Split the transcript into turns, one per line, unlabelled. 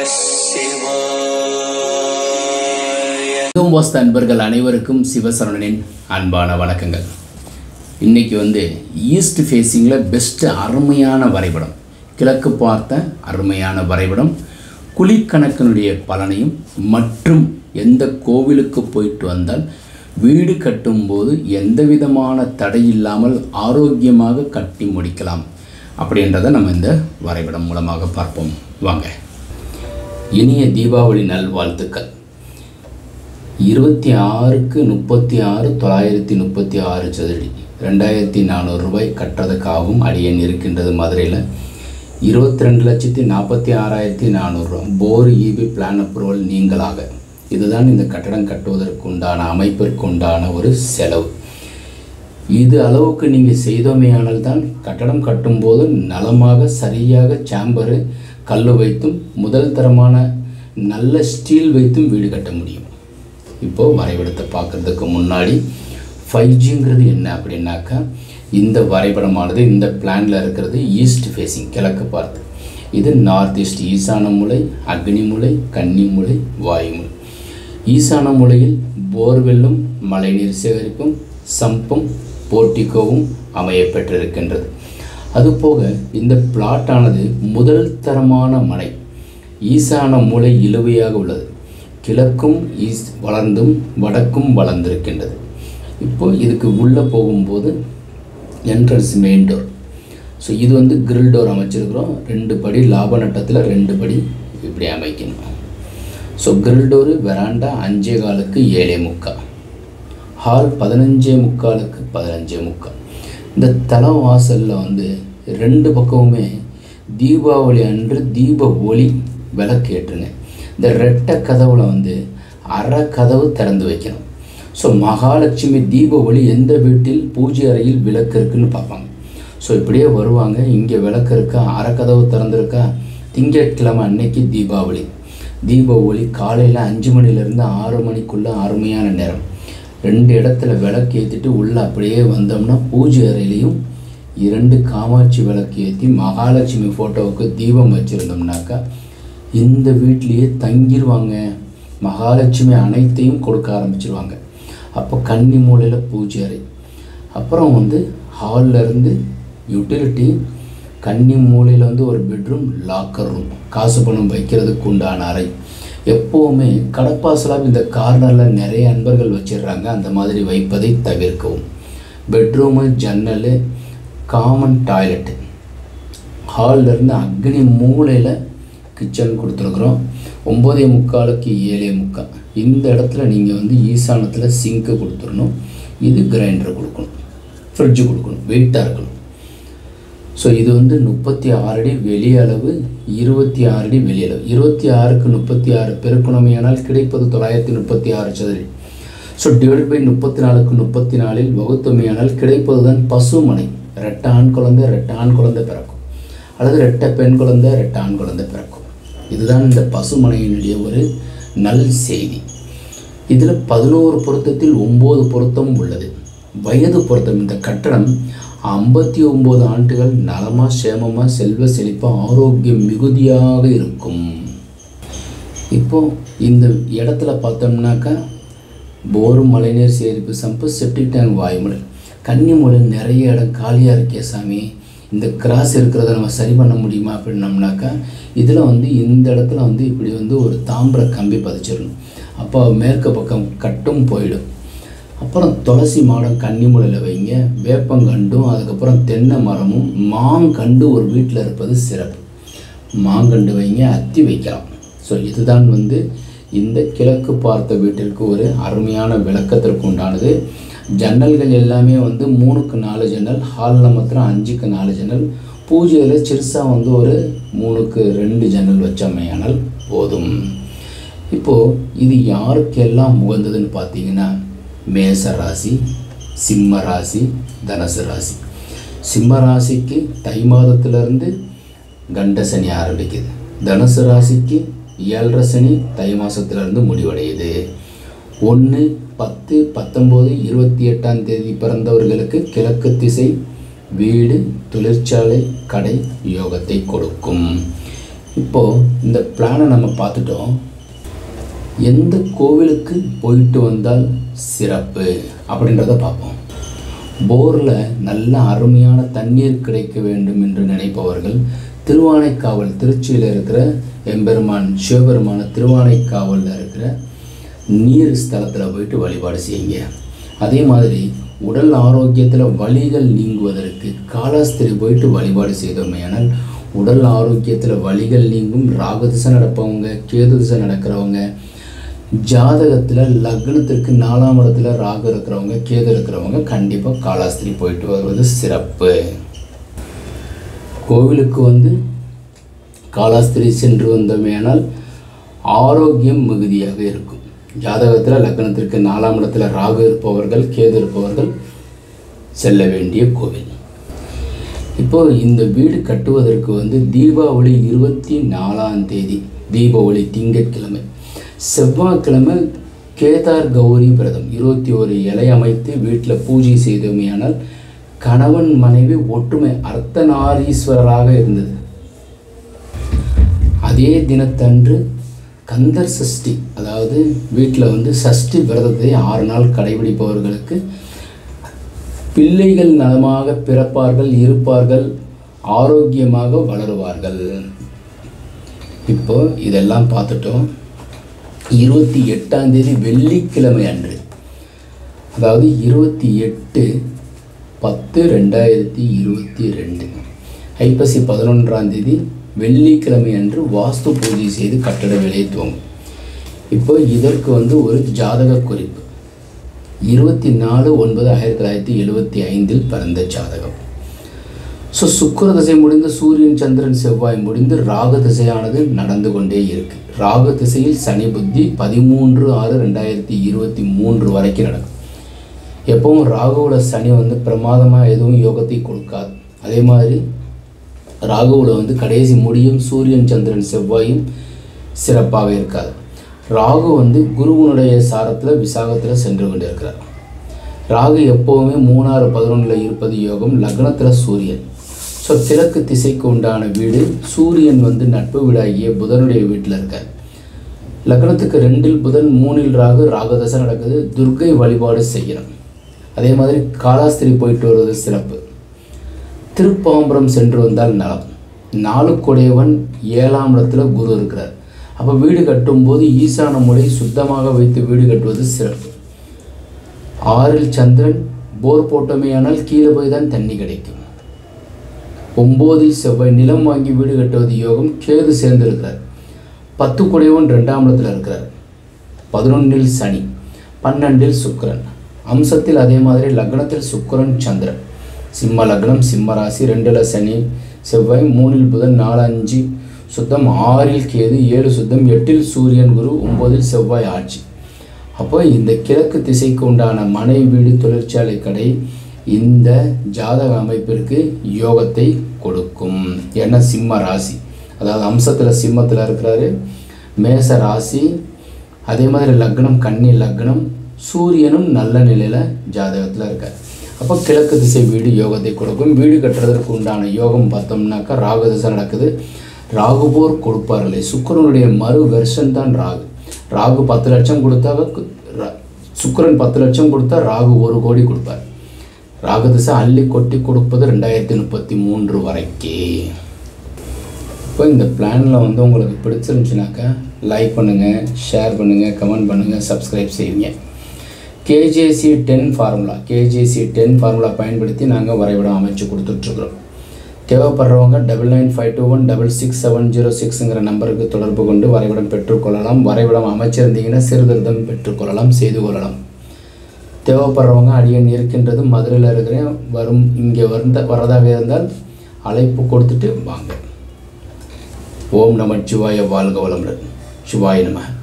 வாஸ்து அன்பர்கள் அனைவருக்கும் சிவசரணனின் அன்பான வணக்கங்கள் இன்னைக்கு வந்து ஈஸ்ட் ஃபேஸிங்கில் பெஸ்ட்டு அருமையான வரைபடம் கிழக்கு பார்த்த அருமையான வரைபடம் குழிக்கணக்கினுடைய பலனையும் மற்றும் எந்த கோவிலுக்கு போயிட்டு வந்தால் வீடு கட்டும்போது எந்த விதமான தடை இல்லாமல் ஆரோக்கியமாக கட்டி முடிக்கலாம் அப்படின்றத நம்ம இந்த வரைபடம் மூலமாக பார்ப்போம் வாங்க இனிய தீபாவளி நல்வாழ்த்துக்கள் இருபத்தி ஆறுக்கு முப்பத்தி ஆறு தொள்ளாயிரத்தி முப்பத்தி ஆறு சதுரடி ரெண்டாயிரத்தி நானூறு ரூபாய் கட்டுறதுக்காகவும் அடியன் இருக்கின்றது மதுரையில் இருபத்தி ரெண்டு லட்சத்தி நாற்பத்தி ஆறாயிரத்தி நானூறுரூவா போர் இபி பிளான் அப்ரூவல் நீங்களாக இதுதான் இந்த கட்டடம் கட்டுவதற்கு உண்டான அமைப்பிற்கு உண்டான ஒரு செலவு இது அளவுக்கு நீங்கள் செய்தோமேயானால் தான் கட்டடம் கட்டும்போது நலமாக சரியாக சாம்பரு கல் வைத்தும் முதல் தரமான நல்ல ஸ்டீல் வைத்தும் வீடு கட்ட முடியும் இப்போது வரைபடத்தை பார்க்குறதுக்கு முன்னாடி ஃபைவ் ஜிங்கிறது என்ன அப்படின்னாக்கா இந்த வரைபடமானது இந்த பிளானில் இருக்கிறது ஈஸ்ட் ஃபேஸிங் கிழக்கு பார்த்து இது நார்த் ஈஸ்ட் ஈசான மூலை அக்னி மூலை கன்னி மூலை வாயு மூலை ஈசான மூலையில் போர்வெல்லும் மழைநீர் சேகரிப்பும் சம்பும் போர்ட்டிகோவும் அமைய பெற்றிருக்கின்றது அதுபோக இந்த பிளாட்டானது முதல் தரமான மனை ஈசான மூலை இழுவையாக உள்ளது கிழக்கும் ஈஸ் வளர்ந்தும் வடக்கும் வளர்ந்திருக்கின்றது இப்போ இதுக்கு உள்ளே போகும்போது என்ட்ரன்ஸ் மெயின் டோர் ஸோ இது வந்து கிரில் டோர் அமைச்சிருக்கிறோம் ரெண்டு படி லாப நட்டத்தில் ரெண்டு படி இப்படி அமைக்கணும் ஸோ கிரில் டோரு வெராண்டா அஞ்சே காலுக்கு ஏழே முக்கால் ஹால் பதினஞ்சே முக்காலுக்கு பதினஞ்சே முக்கால் இந்த தலை வாசலில் வந்து ரெண்டு பக்கமுமே தீபாவளி அன்று தீப ஒளி விளக்கு ஏற்றுங்க இந்த ரெட்டை கதவுல வந்து அரை கதவு திறந்து வைக்கணும் ஸோ மகாலட்சுமி தீப ஒளி எந்த வீட்டில் பூஜை அறையில் விளக்கு இருக்குன்னு பார்ப்பாங்க ஸோ இப்படியே வருவாங்க இங்கே விளக்கு இருக்கா அரை கதவு திறந்துருக்கா திங்கட்கிழமை அன்னைக்கு தீபாவளி தீப ஒளி காலையில் அஞ்சு மணிலேருந்து ஆறு மணிக்குள்ளே அருமையான நேரம் ரெண்டு இடத்துல விளக்கு ஏற்றிட்டு உள்ளே அப்படியே வந்தோம்னா பூஜை அறையிலையும் இரண்டு காமாட்சி விளக்கு ஏற்றி மகாலட்சுமி ஃபோட்டோவுக்கு தீபம் வச்சுருந்தோம்னாக்கா இந்த வீட்லேயே தங்கிடுவாங்க மகாலட்சுமி அனைத்தையும் கொடுக்க ஆரம்பிச்சிருவாங்க அப்போ கன்னி மூலையில் பூஜை அறை அப்புறம் வந்து ஹாலில் இருந்து யூட்டிலிட்டி கன்னி மூலையில் வந்து ஒரு பெட்ரூம் லாக்கர் ரூம் காசு பணம் வைக்கிறதுக்கு உண்டான அறை எப்போவுமே கடப்பாசலாக இந்த கார்னரில் நிறைய அன்பர்கள் வச்சிடுறாங்க அந்த மாதிரி வைப்பதை தவிர்க்கவும் பெட்ரூமு ஜன்னல் காமன் டாய்லெட்டு ஹாலில் இருந்து அக்னி மூலையில் கிச்சன் கொடுத்துருக்குறோம் ஒம்போதே முக்காலுக்கு ஏழே முக்கால் இந்த இடத்துல நீங்கள் வந்து ஈசானத்தில் சிங்க்கு கொடுத்துடணும் இது கிரைண்டர் கொடுக்கணும் ஃப்ரிட்ஜு கொடுக்கணும் வெயிட்டாக இருக்கணும் ஸோ இது வந்து முப்பத்தி ஆறு அடி வெளியளவு இருபத்தி ஆறு அடி வெளியளவு இருபத்தி ஆறுக்கு முப்பத்தி ஆறு பெருக்கணுமையானால் கிடைப்பது தொள்ளாயிரத்தி முப்பத்தி ஆறு சதுரடி ஸோ டிவைட் பை முப்பத்தி நாலுக்கு முப்பத்தி நாலில் வகுத்தமையானால் கிடைப்பது தான் பசுமனை ரெட்டை ஆண் குழந்தை ரெட்டை ஆண் குழந்தை பிறக்கும் அல்லது ரெட்டை பெண் குழந்தை ரெட்டை ஆண் குழந்தை பிறக்கும் இதுதான் இந்த பசுமனையினுடைய ஒரு நல் செய்தி இதில் பதினோரு பொருத்தத்தில் ஒம்பது பொருத்தம் உள்ளது வயது பொருத்தம் இந்த கட்டடம் ஐம்பத்தி ஒம்பது ஆண்டுகள் நலமாக சேமமாக செல்வ செழிப்பாக ஆரோக்கியம் மிகுதியாக இருக்கும் இப்போ இந்த இடத்துல பார்த்தோம்னாக்கா போரு மழைநீர் சேரிப்பு சம்பு செப்டிக் டேங்க் வாயுமலை கன்னிமூலை நிறைய இடம் காலியாக இருக்கே சாமி இந்த கிராஸ் இருக்கிறத நம்ம சரி பண்ண முடியுமா அப்படின்னம்னாக்கா இதில் வந்து இந்த இடத்துல வந்து இப்படி வந்து ஒரு தாம்பர கம்பி பதிச்சிடணும் அப்போ மேற்கு பக்கம் கட்டும் போயிடும் அப்புறம் துளசி மாடம் கன்னிமுலையில் வைங்க வேப்பங்கண்டும் அதுக்கப்புறம் தென்னை மரமும் மாங்கண்டு ஒரு வீட்டில் இருப்பது சிறப்பு மாங்கண்டு வைங்க அத்தி வைக்கலாம் ஸோ இதுதான் வந்து இந்த கிழக்கு பார்த்த வீட்டிற்கு ஒரு அருமையான விளக்கத்திற்கு உண்டானது ஜன்னல்கள் எல்லாமே வந்து மூணுக்கு நாலு ஜன்னல் ஹாலில் மாத்திரம் அஞ்சுக்கு நாலு ஜன்னல் பூஜையில் சிறுசாக வந்து ஒரு மூணுக்கு ரெண்டு ஜன்னல் வச்சமையானால் போதும் இப்போது இது யாருக்கெல்லாம் உகந்ததுன்னு பார்த்தீங்கன்னா மேச ராசி சிம்ம ராசி தனுசு ராசி சிம்ம ராசிக்கு தை மாதத்திலிருந்து கண்ட சனி ஆரம்பிக்குது தனுசு ராசிக்கு ஏழரை சனி தை மாதத்திலிருந்து முடிவடையுது ஒன்று பத்து பத்தொம்போது இருபத்தி எட்டாம் தேதி பிறந்தவர்களுக்கு கிழக்கு திசை வீடு தொழிற்சாலை கடை யோகத்தை கொடுக்கும் இப்போது இந்த பிளானை நம்ம பார்த்துட்டோம் எந்த கோவிலுக்கு போயிட்டு வந்தால் சிறப்பு அப்படின்றத பார்ப்போம் போரில் நல்ல அருமையான தண்ணீர் கிடைக்க வேண்டும் என்று நினைப்பவர்கள் திருவானைக்காவல் திருச்சியில் இருக்கிற எம்பெருமான் சிவபெருமான திருவானைக்காவலில் இருக்கிற நீர் ஸ்தலத்தில் போயிட்டு வழிபாடு செய்யுங்க அதே மாதிரி உடல் ஆரோக்கியத்தில் வலிகள் நீங்குவதற்கு காலாஸ்திரி போயிட்டு வழிபாடு செய்தோமேயானால் உடல் ஆரோக்கியத்தில் வலிகள் நீங்கும் ராகதிசை நடப்பவங்க கேது திசை நடக்கிறவங்க ஜாதகத்தில் லக்னத்திற்கு நாலாம் இடத்துல ராகு இருக்கிறவங்க கேது இருக்கிறவங்க கண்டிப்பாக காலாஸ்திரி போயிட்டு வருவது சிறப்பு கோவிலுக்கு வந்து காலாஸ்திரி சென்று வந்தோமேனால் ஆரோக்கியம் மிகுதியாக இருக்கும் ஜாதகத்தில் லக்னத்திற்கு நாலாம் இடத்துல ராகு இருப்பவர்கள் கேது இருப்பவர்கள் செல்ல வேண்டிய கோவில் இப்போ இந்த வீடு கட்டுவதற்கு வந்து தீபாவளி இருபத்தி நாலாம் தேதி தீபாவளி திங்கட்கிழமை செவ்வாய்க்கிழமை கேதார் கௌரி விரதம் இருபத்தி ஒரு இலை அமைத்து வீட்டில் பூஜை செய்தோமையானால் கணவன் மனைவி ஒற்றுமை அர்த்தநாரீஸ்வரராக இருந்தது அதே தினத்தன்று கந்தர் சஷ்டி அதாவது வீட்டில் வந்து சஷ்டி விரதத்தை ஆறு நாள் கடைபிடிப்பவர்களுக்கு பிள்ளைகள் நலமாக பிறப்பார்கள் இருப்பார்கள் ஆரோக்கியமாக வளருவார்கள் இப்போ இதெல்லாம் பார்த்துட்டோம் இருபத்தி எட்டாம் தேதி வெள்ளிக்கிழமை அன்று அதாவது இருபத்தி எட்டு பத்து ரெண்டாயிரத்தி இருபத்தி ரெண்டு ஐப்பசி பதினொன்றாம் தேதி வெள்ளிக்கிழமை அன்று வாஸ்து பூஜை செய்து கட்டட வேலையை துவங்கும் இப்போ இதற்கு வந்து ஒரு ஜாதக குறிப்பு இருபத்தி நாலு ஒன்பது ஆயிரத்தி தொள்ளாயிரத்தி எழுபத்தி ஐந்தில் பிறந்த ஜாதகம் ஸோ சுக்கிர திசை முடிந்து சூரியன் சந்திரன் செவ்வாய் முடிந்து ராகு திசையானது நடந்து கொண்டே இருக்கு ராகு திசையில் சனி புத்தி பதிமூன்று ஆறு ரெண்டாயிரத்தி இருபத்தி மூன்று வரைக்கும் நடக்கும் எப்பவும் ராகுவோட சனி வந்து பிரமாதமாக எதுவும் யோகத்தை கொடுக்காது அதே மாதிரி ராகுவில் வந்து கடைசி முடியும் சூரியன் சந்திரன் செவ்வாயும் சிறப்பாக இருக்காது ராகு வந்து குருவனுடைய சாரத்தில் விசாகத்தில் சென்று கொண்டு இருக்கிறார் ராகு எப்போவுமே மூணாறு பதினொன்றில் இருப்பது யோகம் லக்னத்தில் சூரியன் ஸோ கிழக்கு திசைக்கு உண்டான வீடு சூரியன் வந்து நட்பு வீடாகிய புதனுடைய வீட்டில் இருக்கார் லக்னத்துக்கு ரெண்டில் புதன் மூணில் ராகு ராகதசை நடக்குது துர்க்கை வழிபாடு செய்யணும் அதே மாதிரி காலாஸ்திரி போயிட்டு வருவது சிறப்பு திருப்பாம்பரம் சென்று வந்தால் நலம் நாளுக்குடையவன் ஏழாம் இடத்துல குரு இருக்கிறார் அப்போ வீடு கட்டும்போது ஈசான முறை சுத்தமாக வைத்து வீடு கட்டுவது சிறப்பு ஆறில் சந்திரன் போர் போட்டமையானால் கீழே போய் தான் தண்ணி கிடைக்கும் ஒம்போதில் செவ்வாய் நிலம் வாங்கி வீடு கட்டுவது யோகம் கேது சேர்ந்திருக்கிறார் பத்து குடையவன் ரெண்டாம் இடத்துல இருக்கிறார் பதினொன்றில் சனி பன்னெண்டில் சுக்கிரன் அம்சத்தில் அதே மாதிரி லக்னத்தில் சுக்கிரன் சந்திரன் சிம்ம லக்னம் சிம்ம ராசி ரெண்டில் சனி செவ்வாய் மூணில் புதன் நாலு அஞ்சு சுத்தம் ஆறில் கேது ஏழு சுத்தம் எட்டில் சூரியன் குரு ஒம்போதில் செவ்வாய் ஆட்சி அப்போ இந்த கிழக்கு திசைக்கு உண்டான மனை வீடு தொழிற்சாலை கடை இந்த ஜாதக அமைப்பிற்கு யோகத்தை கொடுக்கும் ஏன்னா சிம்ம ராசி அதாவது அம்சத்தில் சிம்மத்தில் இருக்கிறாரு மேச ராசி அதே மாதிரி லக்னம் கன்னி லக்னம் சூரியனும் நல்ல நிலையில் ஜாதகத்தில் இருக்கார் அப்போ கிழக்கு திசை வீடு யோகத்தை கொடுக்கும் வீடு கட்டுறதற்கு உண்டான யோகம் பார்த்தோம்னாக்கா ராகு திசை நடக்குது ராகுபோர் கொடுப்பார்களே சுக்கிரனுடைய மறு வெர்ஷன் தான் ராகு ராகு பத்து லட்சம் கொடுத்தாக்க கு- ரா- சுக்கிரன் பத்து லட்சம் கொடுத்தா ராகு ஒரு கோடி கொடுப்பார் ராகு திசை அள்ளி கொட்டி கொடுப்பது ரெண்டாயிரத்தி முப்பத்தி மூன்று வரைக்கே இப்போ இந்த பிளானில் வந்து உங்களுக்கு பிடிச்சிருந்துச்சுனாக்கா லைக் பண்ணுங்கள் ஷேர் பண்ணுங்கள் கமெண்ட் பண்ணுங்கள் சப்ஸ்கிரைப் செய்யுங்க KJC ten formula KJC ten formula பயன்படுத்தி நாங்கள் வரைபடம் அமைச்சு கொடுத்துட்ருக்குறோம் தேவைப்படுறவங்க double nine five two one double six seven zero சிக்ஸுங்கிற நம்பருக்கு தொடர்பு கொண்டு வரைபடம் பெற்றுக்கொள்ளலாம் வரைபடம் அமைச்சிருந்தீங்கன்னா சிறுதிருத்தம் பெற்றுக்கொள்ளலாம் செய்து கொள்ளலாம் தேவைப்படுறவங்க அடியன் இருக்கின்றது மதுரையில் இருக்கிறேன் வரும் இங்கே வந்த வரதாக இருந்தால் அழைப்பு கொடுத்துட்டு வாங்க ஓம் நம சிவாய வாழ்க வளமுடன் சிவாய நம